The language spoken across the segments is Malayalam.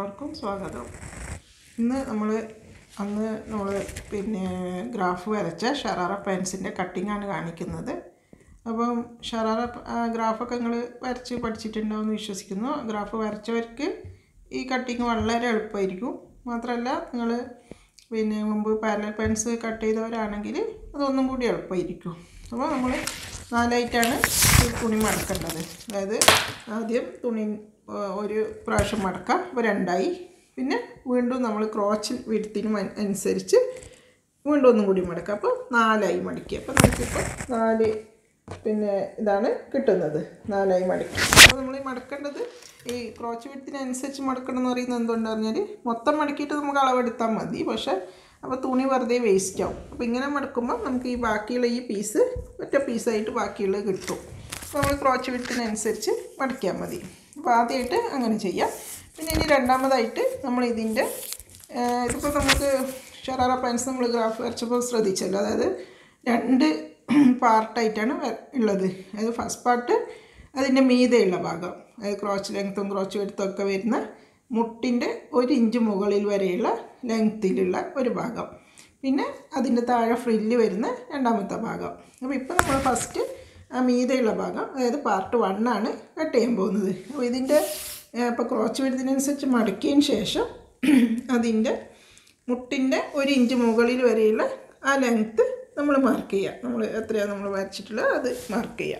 എല്ലാവർക്കും സ്വാഗതം ഇന്ന് നമ്മൾ അന്ന് നമ്മൾ പിന്നെ ഗ്രാഫ് വരച്ച ഷറാറ പെൻസിൻ്റെ കട്ടിങ്ങാണ് കാണിക്കുന്നത് അപ്പം ഷറാറ ആ ഗ്രാഫൊക്കെ നിങ്ങൾ വരച്ച് പഠിച്ചിട്ടുണ്ടാവുമെന്ന് വിശ്വസിക്കുന്നു ഗ്രാഫ് വരച്ചവർക്ക് ഈ കട്ടിങ് വളരെ എളുപ്പമായിരിക്കും മാത്രമല്ല നിങ്ങൾ പിന്നെ മുമ്പ് പാരലൽ പെൻസ് കട്ട് ചെയ്തവരാണെങ്കിൽ അതൊന്നും കൂടി എളുപ്പമായിരിക്കും അപ്പോൾ നമ്മൾ നാലായിട്ടാണ് ഈ തുണി മടക്കേണ്ടത് അതായത് ആദ്യം തുണി ആ, ഒരു പ്രാവശ്യം മടക്കാം അപ്പോൾ രണ്ടായി പിന്നെ വീണ്ടും നമ്മൾ ക്രോച്ചിൽ വിടുത്തിന് അനുസരിച്ച് വീണ്ടും ഒന്നും കൂടി മടക്കാം അപ്പോൾ നാലായി മടക്കി അപ്പോൾ നമുക്കിപ്പോൾ നാല് പിന്നെ ഇതാണ് കിട്ടുന്നത് നാലായി മടക്കി അപ്പോൾ നമ്മൾ ഈ മടക്കേണ്ടത് ഈ ക്രോച്ച് വിടത്തിനനുസരിച്ച് മടക്കണം എന്ന് പറയുന്നത് എന്തുകൊണ്ടെന്ന് പറഞ്ഞാൽ മൊത്തം മടക്കിയിട്ട് നമുക്ക് അളവെടുത്താൽ മതി പക്ഷേ അപ്പോൾ തുണി വെറുതെ വേസ്റ്റ് ആവും അപ്പോൾ ഇങ്ങനെ മടക്കുമ്പോൾ നമുക്ക് ഈ ബാക്കിയുള്ള ഈ പീസ് ഒറ്റ പീസായിട്ട് ബാക്കിയുള്ളത് കിട്ടും അപ്പോൾ നമ്മൾ ക്രോച്ച് വിടത്തിനനുസരിച്ച് മടക്കിയാൽ മതി അപ്പോൾ ആദ്യമായിട്ട് അങ്ങനെ ചെയ്യാം പിന്നെ ഇനി രണ്ടാമതായിട്ട് നമ്മൾ ഇതിൻ്റെ ഇതിപ്പോൾ നമുക്ക് ഷറാറ പെൻസ് നമ്മൾ ഗ്രാഫ് വരച്ചപ്പോൾ ശ്രദ്ധിച്ചല്ലോ അതായത് രണ്ട് പാർട്ടായിട്ടാണ് ഉള്ളത് അതായത് ഫസ്റ്റ് പാർട്ട് അതിൻ്റെ മീതെയുള്ള ഭാഗം അതായത് ക്രോച്ച് ലെങ്ത്തും ക്രോച്ച് വെടുത്തും ഒക്കെ വരുന്ന മുട്ടിൻ്റെ ഒരു ഇഞ്ച് മുകളിൽ വരെയുള്ള ലെങ്ത്തിലുള്ള ഒരു ഭാഗം പിന്നെ അതിൻ്റെ താഴെ ഫ്രില്ല് വരുന്ന രണ്ടാമത്തെ ഭാഗം അപ്പോൾ ഇപ്പോൾ നമ്മൾ ഫസ്റ്റ് ആ മീതെയുള്ള ഭാഗം അതായത് പാർട്ട് വണ്ണാണ് കട്ട് ചെയ്യാൻ പോകുന്നത് അപ്പോൾ ഇതിൻ്റെ ഇപ്പോൾ ക്രോച്ച് വരുന്നതിനനുസരിച്ച് മടക്കിയതിന് ശേഷം അതിൻ്റെ മുട്ടിൻ്റെ ഒരു ഇഞ്ച് മുകളിൽ വരെയുള്ള ആ ലെങ്ത്ത് നമ്മൾ മാർക്ക് ചെയ്യുക നമ്മൾ എത്രയാണ് നമ്മൾ വരച്ചിട്ടുള്ളത് അത് മാർക്ക് ചെയ്യാം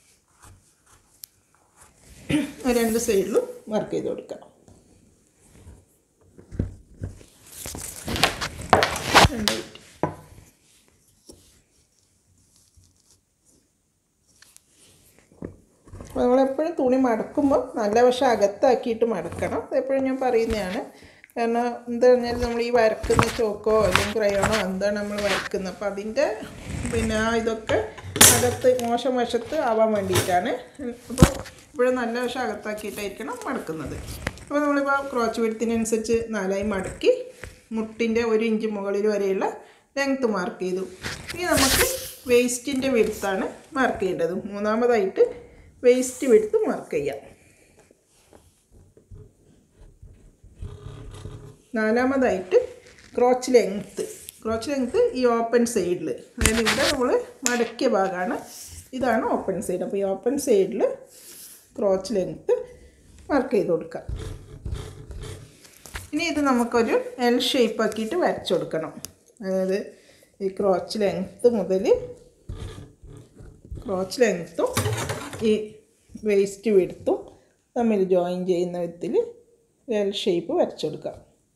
രണ്ട് സൈഡിലും മാർക്ക് ചെയ്ത് കൊടുക്കാം രണ്ടായിട്ട് അപ്പോൾ നമ്മളെപ്പോഴും തുണി മടക്കുമ്പോൾ നല്ല വശം അകത്താക്കിയിട്ട് മടക്കണം എപ്പോഴും ഞാൻ പറയുന്നതാണ് കാരണം എന്താ പറഞ്ഞാൽ നമ്മൾ ഈ വരക്കുന്ന ചോക്കോ അല്ലെങ്കിൽ ക്രയോണോ എന്താണ് നമ്മൾ വരക്കുന്നത് അപ്പോൾ അതിൻ്റെ പിന്നെ ആ ഇതൊക്കെ അകത്ത് മോശം വശത്ത് ആവാൻ വേണ്ടിയിട്ടാണ് അപ്പോൾ ഇപ്പോഴും നല്ല വശം അകത്താക്കിയിട്ടായിരിക്കണം മടക്കുന്നത് അപ്പോൾ നമ്മളിപ്പോൾ ക്രോച്ച് വിടത്തിനനുസരിച്ച് നാലായി മടക്കി മുട്ടിൻ്റെ ഒരു ഇഞ്ച് മുകളിൽ വരെയുള്ള ലെങ്ത്ത് മാർക്ക് ചെയ്തു ഇനി നമുക്ക് വേസ്റ്റിൻ്റെ വിടുത്താണ് മാർക്ക് ചെയ്യേണ്ടത് മൂന്നാമതായിട്ട് വേസ്റ്റ് വിടുത്ത് മാർക്ക് ചെയ്യാം നാലാമതായിട്ട് ക്രോച്ച് ലെങ്ത്ത് ക്രോച്ച് ലെങ്ത്ത് ഈ ഓപ്പൺ സൈഡിൽ അതായത് ഇവിടെ നമ്മൾ മടക്കിയ ഭാഗമാണ് ഇതാണ് ഓപ്പൺ സൈഡ് അപ്പോൾ ഈ ഓപ്പൺ സൈഡിൽ ക്രോച്ച് ലെങ്ത്ത് മാർക്ക് ചെയ്ത് കൊടുക്കാം ഇനി ഇത് നമുക്കൊരു എൽ ഷേപ്പ് ആക്കിയിട്ട് വരച്ചു കൊടുക്കണം അതായത് ഈ ക്രോച്ച് ലെങ്ത്ത് മുതൽ ക്രോച്ച് ലെങ്ത്തും ഈ വേസ്റ്റ് വിടുത്തും തമ്മിൽ ജോയിൻ ചെയ്യുന്ന വിധത്തിൽ എൽ ഷേപ്പ് വരച്ചെടുക്കാം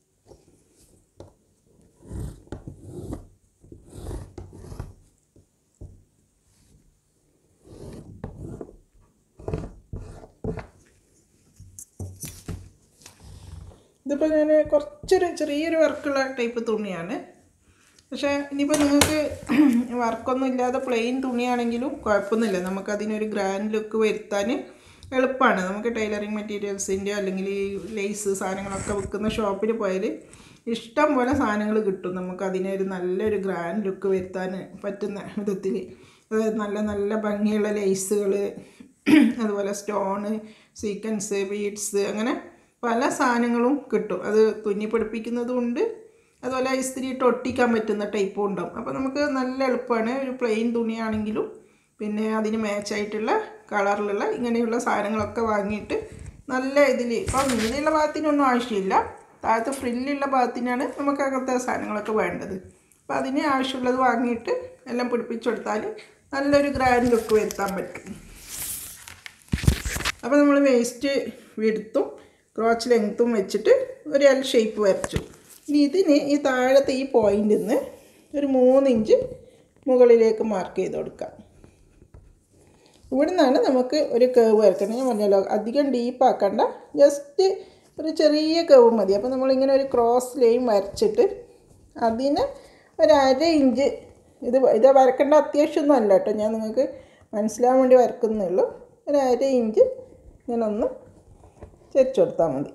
ഇതിപ്പോൾ ഞാൻ കുറച്ചൊരു ചെറിയൊരു വർക്കുള്ള ടൈപ്പ് തുണിയാണ് പക്ഷേ ഇനിയിപ്പോൾ നിങ്ങൾക്ക് വർക്കൊന്നും ഇല്ലാതെ പ്ലെയിൻ തുണിയാണെങ്കിലും കുഴപ്പമൊന്നുമില്ല നമുക്കതിനൊരു ഗ്രാൻഡ് ലുക്ക് വരുത്താൻ എളുപ്പമാണ് നമുക്ക് ടൈലറിങ് മെറ്റീരിയൽസിൻ്റെയോ അല്ലെങ്കിൽ ഈ ലേസ് സാധനങ്ങളൊക്കെ വിൽക്കുന്ന ഷോപ്പിൽ പോയാൽ ഇഷ്ടം പോലെ സാധനങ്ങൾ കിട്ടും നമുക്ക് അതിനൊരു നല്ലൊരു ഗ്രാൻഡ് ലുക്ക് വരുത്താൻ പറ്റുന്ന വിധത്തിൽ അതായത് നല്ല നല്ല ഭംഗിയുള്ള ലേസുകൾ അതുപോലെ സ്റ്റോണ് സീക്വൻസ് ബീഡ്സ് അങ്ങനെ പല സാധനങ്ങളും കിട്ടും അത് തുന്നി പിടിപ്പിക്കുന്നതും ഉണ്ട് അതുപോലെ ഇസ്തിരിയിട്ട് ഒട്ടിക്കാൻ പറ്റുന്ന ടൈപ്പും ഉണ്ടാവും അപ്പോൾ നമുക്ക് നല്ല എളുപ്പമാണ് ഒരു പ്ലെയിൻ തുണിയാണെങ്കിലും പിന്നെ അതിന് മാച്ചായിട്ടുള്ള കളറിലുള്ള ഇങ്ങനെയുള്ള സാധനങ്ങളൊക്കെ വാങ്ങിയിട്ട് നല്ല ഇതിൽ ഇപ്പോൾ നീതിയുള്ള ഭാഗത്തിനൊന്നും ആവശ്യമില്ല താഴത്ത് ഫ്രില്ലുള്ള ഭാഗത്തിനാണ് നമുക്ക് അങ്ങനത്തെ സാധനങ്ങളൊക്കെ വേണ്ടത് അപ്പോൾ അതിന് ആവശ്യമുള്ളത് വാങ്ങിയിട്ട് എല്ലാം പിടിപ്പിച്ചെടുത്താൽ നല്ലൊരു ഗ്രാൻഡ് ലുക്ക് വരുത്താൻ പറ്റും അപ്പോൾ നമ്മൾ വേസ്റ്റ് വിടുത്തും ക്രോച്ച് ലെങ്ത്തും വെച്ചിട്ട് ഒരു എൽ ഷേപ്പ് വരച്ചു ഇനി ഇതിന് ഈ താഴത്തെ ഈ പോയിന്റിൽ നിന്ന് ഒരു മൂന്ന് ഇഞ്ച് മുകളിലേക്ക് മാർക്ക് ചെയ്ത് കൊടുക്കാം ഇവിടെ നിന്നാണ് നമുക്ക് ഒരു കേവ് വരക്കണം ഞാൻ പറഞ്ഞല്ലോ അധികം ഡീപ്പാക്കണ്ട ജസ്റ്റ് ഒരു ചെറിയ കേവ് മതി അപ്പോൾ നമ്മളിങ്ങനെ ഒരു ക്രോസ് ലൈൻ വരച്ചിട്ട് അതിന് ഒരു അര ഇഞ്ച് ഇത് ഇത് വരക്കേണ്ട അത്യാവശ്യമൊന്നും അല്ല കേട്ടോ ഞാൻ നിങ്ങൾക്ക് മനസ്സിലാവാൻ വേണ്ടി വരക്കുന്നുള്ളൂ ഒരു അര ഇഞ്ച് ഇങ്ങനെ ഒന്ന് ചെരിച്ചു കൊടുത്താൽ മതി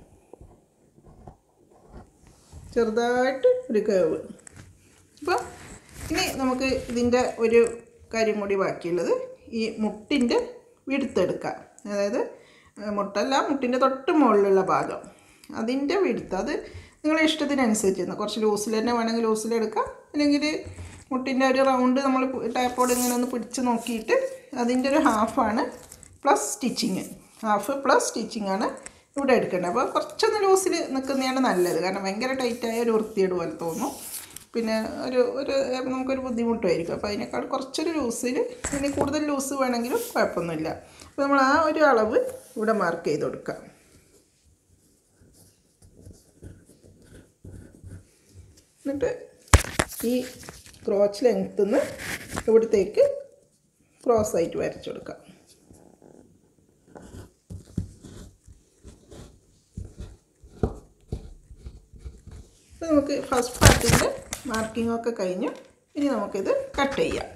ചെറുതായിട്ട് ഒരു കേവ് അപ്പോൾ ഇനി നമുക്ക് ഇതിൻ്റെ ഒരു കാര്യം കൂടി ബാക്കിയുള്ളത് ഈ മുട്ടിൻ്റെ വിടുത്തെടുക്കാം അതായത് ആ, മുട്ടല്ല മുട്ടിൻ്റെ തൊട്ട് മുകളിലുള്ള ഭാഗം അതിൻ്റെ വിടുത്ത് അത് നിങ്ങളെ ഇഷ്ടത്തിനനുസരിച്ച് കുറച്ച് ലൂസിൽ തന്നെ വേണമെങ്കിൽ ലൂസിലെടുക്കാം അല്ലെങ്കിൽ മുട്ടിൻ്റെ ഒരു റൗണ്ട് നമ്മൾ ടാപ്പോട് ഇങ്ങനെ ഒന്ന് പിടിച്ച് നോക്കിയിട്ട് അതിൻ്റെ ഒരു ഹാഫാണ് plus stitching half plus stitching ആണ് ഇവിടെ എടുക്കേണ്ടത് അപ്പോൾ കുറച്ചൊന്ന് ലൂസിൽ നിൽക്കുന്നതാണ് നല്ലത് കാരണം ഭയങ്കര ടൈറ്റായ ഒരു വൃത്തിയേട് പോലെ തോന്നും പിന്നെ ഒരു ഒരു നമുക്കൊരു ബുദ്ധിമുട്ടായിരിക്കും അപ്പോൾ അതിനേക്കാൾ കുറച്ചൊരു ലൂസിൽ ഇനി കൂടുതൽ ലൂസ് വേണമെങ്കിലും കുഴപ്പമൊന്നുമില്ല അപ്പോൾ നമ്മൾ ആ ഒരു അളവ് ഇവിടെ മാർക്ക് ചെയ്ത് കൊടുക്കാം എന്നിട്ട് ഈ ക്രോച്ച് ലെങ്ത്ത് നിന്ന് ഇവിടത്തേക്ക് ക്രോസ് ആയിട്ട് വരച്ചു കൊടുക്കാം അപ്പോൾ നമുക്ക് ഫസ്റ്റ് പാർട്ടിൻ്റെ മാർക്കിംഗ് ഒക്കെ കഴിഞ്ഞു ഇനി നമുക്കിത് കട്ട് ചെയ്യാം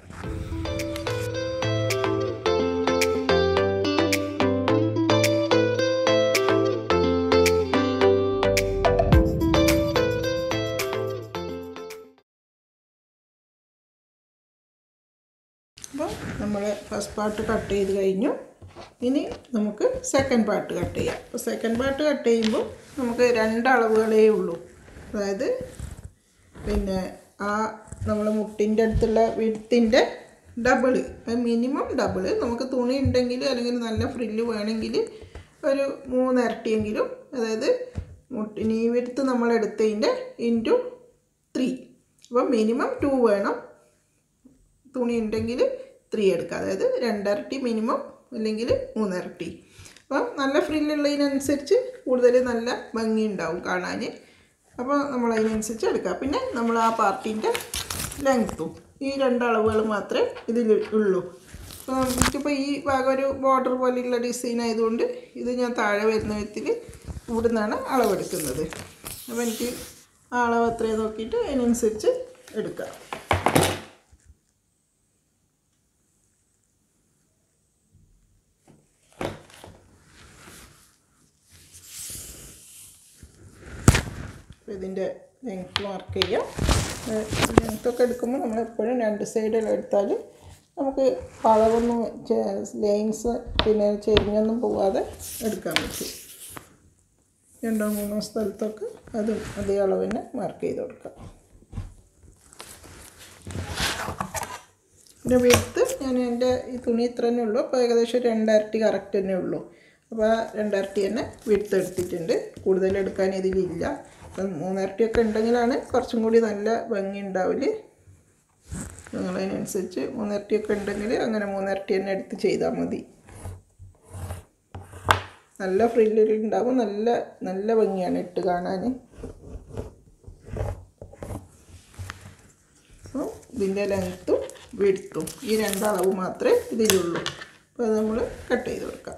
അപ്പോൾ നമ്മൾ ഫസ്റ്റ് പാർട്ട് കട്ട് ചെയ്ത് കഴിഞ്ഞു ഇനി നമുക്ക് സെക്കൻഡ് പാർട്ട് കട്ട് ചെയ്യാം അപ്പോൾ സെക്കൻഡ് പാർട്ട് കട്ട് ചെയ്യുമ്പോൾ നമുക്ക് രണ്ട് അളവുകളേ ഉള്ളൂ അതായത് പിന്നെ ആ നമ്മൾ മുട്ടിൻ്റെ അടുത്തുള്ള വിടുത്തിൻ്റെ ഡബിള് മിനിമം ഡബിള് നമുക്ക് തുണി ഉണ്ടെങ്കിൽ അല്ലെങ്കിൽ നല്ല ഫ്രില്ല് വേണമെങ്കിൽ ഒരു മൂന്നിരട്ടിയെങ്കിലും അതായത് മുട്ടി നീ വിടുത്ത് നമ്മൾ എടുത്തതിൻ്റെ ഇൻറ്റു ത്രീ അപ്പോൾ മിനിമം ടു വേണം തുണി ഉണ്ടെങ്കിൽ ത്രീ എടുക്കുക അതായത് രണ്ടരട്ടി മിനിമം അല്ലെങ്കിൽ മൂന്നിരട്ടി അപ്പോൾ നല്ല ഫ്രില്ലുള്ളതിനനുസരിച്ച് കൂടുതൽ നല്ല ഭംഗി ഉണ്ടാവും കാണാൻ അപ്പോൾ നമ്മൾ അതിനനുസരിച്ച് എടുക്കുക പിന്നെ നമ്മൾ ആ പാർട്ടീൻ്റെ ലെങ്ത്തും ഈ രണ്ട് അളവുകൾ മാത്രമേ ഇതിൽ ഉള്ളൂ അപ്പോൾ എനിക്കിപ്പോൾ ഈ ഭാഗം ഒരു ബോർഡർ പോലെയുള്ള ഡിസൈൻ ആയതുകൊണ്ട് ഇത് ഞാൻ താഴെ വരുന്ന വിധത്തിൽ ഇവിടെ നിന്നാണ് അളവെടുക്കുന്നത് അപ്പോൾ എനിക്ക് ആ അളവ് എത്രയും നോക്കിയിട്ട് അതിനനുസരിച്ച് എടുക്കാം അപ്പോൾ ഇതിൻ്റെ ലെങ്ത്ത് മാർക്ക് ചെയ്യാം ലെങ്ത്തൊക്കെ എടുക്കുമ്പോൾ നമ്മൾ എപ്പോഴും രണ്ട് സൈഡിൽ എടുത്താൽ നമുക്ക് വളവൊന്നും ലൈൻസ് പിന്നെ ചെരിഞ്ഞൊന്നും പോവാതെ എടുക്കാൻ പറ്റും രണ്ടോ മൂന്നോ സ്ഥലത്തൊക്കെ അതും അതേ അളവിന് മാർക്ക് ചെയ്ത് കൊടുക്കാം പിന്നെ വെടുത്ത് ഞാൻ എൻ്റെ ഈ തുണി ഇത്ര തന്നെ ഉള്ളൂ അപ്പോൾ ഏകദേശം രണ്ടായിരത്തി കറക്റ്റ് തന്നെ ഉള്ളൂ അപ്പോൾ ആ രണ്ടായിരത്തി തന്നെ വെടുത്ത് എടുത്തിട്ടുണ്ട് കൂടുതൽ എടുക്കാൻ ഇതിലില്ല അപ്പം മൂന്നിരട്ടിയൊക്കെ ഉണ്ടെങ്കിലാണ് കുറച്ചും കൂടി നല്ല ഭംഗി ഉണ്ടാവില്ല നിങ്ങളതിനനുസരിച്ച് മൂന്നിരട്ടിയൊക്കെ ഉണ്ടെങ്കിൽ അങ്ങനെ മൂന്നിരട്ടി തന്നെ എടുത്ത് ചെയ്താൽ മതി നല്ല ഫ്രില്ലിൽ ഉണ്ടാവും നല്ല നല്ല ഭംഗിയാണ് ഇട്ട് കാണാൻ അപ്പോൾ ഇതിൻ്റെ ലെങ്ത്തും വിടുത്തും ഈ രണ്ടളവ് മാത്രമേ ഇതിലുള്ളൂ അപ്പോൾ അത് നമ്മൾ കട്ട് ചെയ്ത് കൊടുക്കാം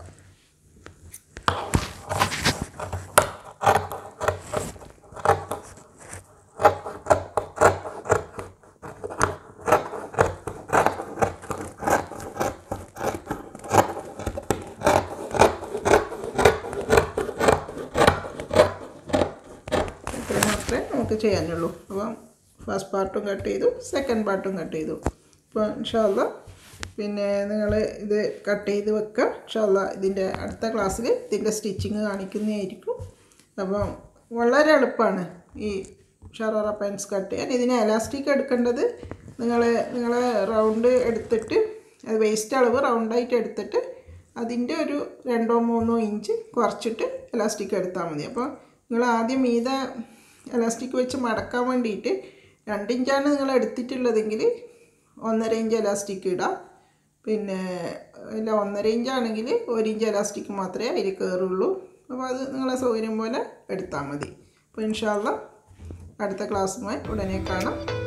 ഇത്ര മാത്രമേ നമുക്ക് ചെയ്യാനുള്ളൂ അപ്പം ഫസ്റ്റ് പാർട്ടും കട്ട് ചെയ്തു സെക്കൻഡ് പാർട്ടും കട്ട് ചെയ്തു അപ്പോൾ ഇൻഷാല്ല പിന്നെ നിങ്ങൾ ഇത് കട്ട് ചെയ്ത് വെക്കുക ഇൻഷാല്ല ഇതിൻ്റെ അടുത്ത ക്ലാസ്സിൽ ഇതിൻ്റെ സ്റ്റിച്ചിങ് കാണിക്കുന്നതായിരിക്കും അപ്പം വളരെ എളുപ്പമാണ് ഈ ഷറാറ പെൻസ് കട്ട് ചെയ്യാൻ ഇതിന് എലാസ്റ്റിക് എടുക്കേണ്ടത് നിങ്ങൾ നിങ്ങൾ റൗണ്ട് എടുത്തിട്ട് അത് വേസ്റ്റ് അളവ് റൗണ്ടായിട്ട് എടുത്തിട്ട് അതിൻ്റെ ഒരു രണ്ടോ മൂന്നോ ഇഞ്ച് കുറച്ചിട്ട് എലാസ്റ്റിക് എടുത്താൽ മതി അപ്പോൾ നിങ്ങൾ ആദ്യം മീത എലാസ്റ്റിക് വെച്ച് മടക്കാൻ വേണ്ടിയിട്ട് രണ്ടിഞ്ചാണ് നിങ്ങൾ എടുത്തിട്ടുള്ളതെങ്കിൽ ഒന്നര ഇഞ്ച് എലാസ്റ്റിക് ഇടാം പിന്നെ ഇല്ല ഒന്നര ഇഞ്ചാണെങ്കിൽ ഒരു ഇഞ്ച് എലാസ്റ്റിക് മാത്രമേ അതിൽ കയറുള്ളൂ അപ്പോൾ അത് നിങ്ങളെ സൗകര്യം പോലെ എടുത്താൽ മതി അപ്പോൾ ഇൻഷാല്ല അടുത്ത ക്ലാസ്സുമായി ഉടനെ കാണാം